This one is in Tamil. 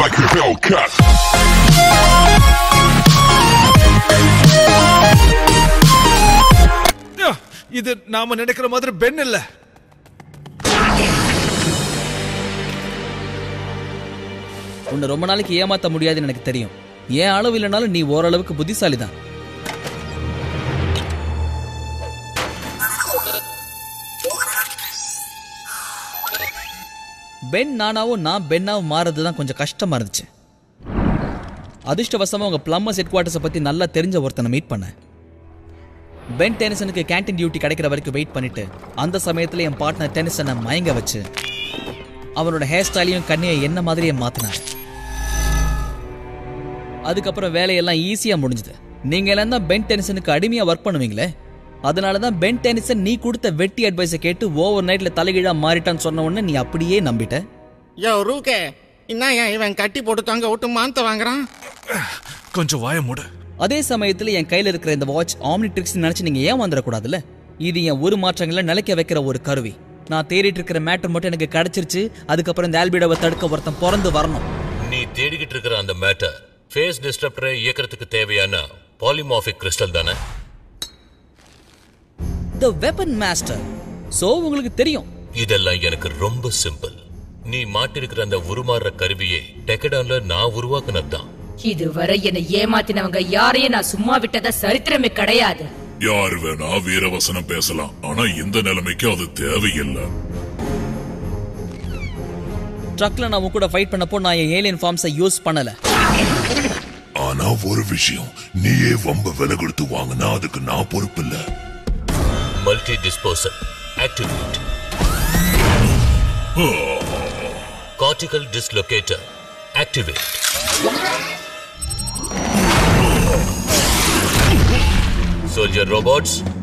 like a Hellcat. யா, இது நாம நினைக்கிற மாதிரி பென் இல்ல உன்னை ரொம்ப நாளைக்கு ஏமாத்த முடியாதுன்னு எனக்கு தெரியும் ஏன் அளவு இல்லைனாலும் நீ ஓரளவுக்கு புத்திசாலி தான் பென் நானாவும் நான் பென்னாவும் மாறது தான் கொஞ்சம் கஷ்டமா இருந்துச்சு அதிர்ஷ்டவசமா உங்க பிளம்மர்ஸ் ஹெட் குவார்ட்டர்ஸை பத்தி நல்லா தெரிஞ்ச ஒருத்தனை மீட் பண்ணேன் பென் டெனிசனுக்கு கேண்டீன் டியூட்டி கிடைக்கிற வரைக்கும் வெயிட் பண்ணிட்டு அந்த சமயத்துல என் பார்ட்னர் டெனிசனை மயங்க வச்சு அவனோட ஹேர் ஸ்டைலையும் கண்ணையும் என்ன மாதிரியே மாத்தினார் அதுக்கப்புறம் வேலையெல்லாம் ஈஸியா முடிஞ்சுது நீங்க எல்லாம் தான் பென் டெனிசனுக்கு அடிமையா ஒர்க் பண்ணுவீங்களே அதனால தான் பென் டெனிசன் நீ கொடுத்த வெட்டி அட்வைஸை கேட்டு ஓவர் நைட்ல தலைகீழா மாறிட்டான்னு சொன்ன உடனே நீ அப்படியே நம்பிட்ட யோ ரூகே என்ன ஏன் இவன் கட்டி போட்டு தொங்க விட்டு மாந்த வாங்குறான் கொஞ்சம் வாய மூடு அதே சமயத்துல என் கையில இருக்கிற இந்த வாட்ச் ஆம்னிட்ரிக்ஸ் நினைச்சு நீங்க ஏன் வந்துடக்கூடாதுல்ல இது என் ஒரு மாற்றங்களை நிலைக்க வைக்கிற ஒரு கருவி நான் தேடிட்டு இருக்கிற மேட்டர் மட்டும் எனக்கு கிடைச்சிருச்சு அதுக்கப்புறம் இந்த ஆல்பிடோவை தடுக்க ஒருத்தன் பிறந்து வரணும் நீ தேடிக்கிட்டு இருக்கிற அந்த மேட்டர் ஃபேஸ் டிஸ்டர்ப்டரை இயக்கிறதுக்கு தேவையான பாலிமார்பிக் கிறிஸ்டல் தானே த வெப்பன் மாஸ்டர் சோ உங்களுக்கு தெரியும் இதெல்லாம் எனக்கு ரொம்ப சிம்பிள் நீ மாட்டிருக்கிற அந்த உருமாறுற கருவியை டெக்கடான்ல நான் உருவாக்குனதுதான் இதுவரை என்னை ஏமாத்தினவங்க யாரையும் நான் சும்மா விட்டதா சரித்திரமே கிடையாது யார் வேணா வீரவசனம் பேசலாம் ஆனா இந்த நிலைமைக்கு அது தேவையில்லை ட்ரக்ல நான் உன் கூட ஃபைட் பண்ணப்போ நான் என் ஏலியன் ஃபார்ம்ஸை யூஸ் பண்ணல ஆனா ஒரு விஷயம் நீயே வம்ப விலை கொடுத்து வாங்கினா அதுக்கு நான் பொறுப்பு இல்ல multi disposal activate cortical dislocator activate soldier robots